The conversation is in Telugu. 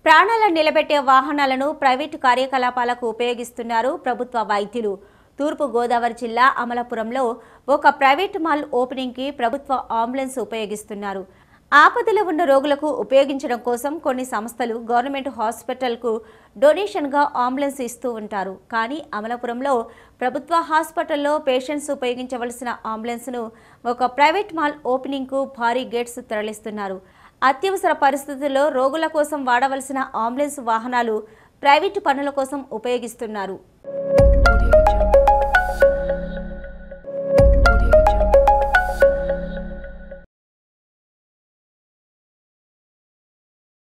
ప్రాణాలను నిలబెట్టే వాహనాలను ప్రైవేటు కార్యకలాపాలకు ఉపయోగిస్తున్నారు ప్రభుత్వ వైద్యులు తూర్పు గోదావరి జిల్లా అమలాపురంలో ఒక ప్రైవేట్ మాల్ ఓపెనింగ్కి ప్రభుత్వ అంబులెన్స్ ఉపయోగిస్తున్నారు ఆపదలో ఉన్న రోగులకు ఉపయోగించడం కోసం కొన్ని సంస్థలు గవర్నమెంట్ హాస్పిటల్కు డొనేషన్గా అంబులెన్స్ ఇస్తూ ఉంటారు కానీ అమలాపురంలో ప్రభుత్వ హాస్పిటల్లో పేషెంట్స్ ఉపయోగించవలసిన అంబులెన్స్ను ఒక ప్రైవేట్ మాల్ ఓపెనింగ్కు భారీ గేట్స్ తరలిస్తున్నారు అత్యవసర పరిస్థితుల్లో రోగుల కోసం వాడవలసిన అంబులెన్స్ వాహనాలు ప్రైవేటు పనుల కోసం ఉపయోగిస్తున్నారు Audio Jungle.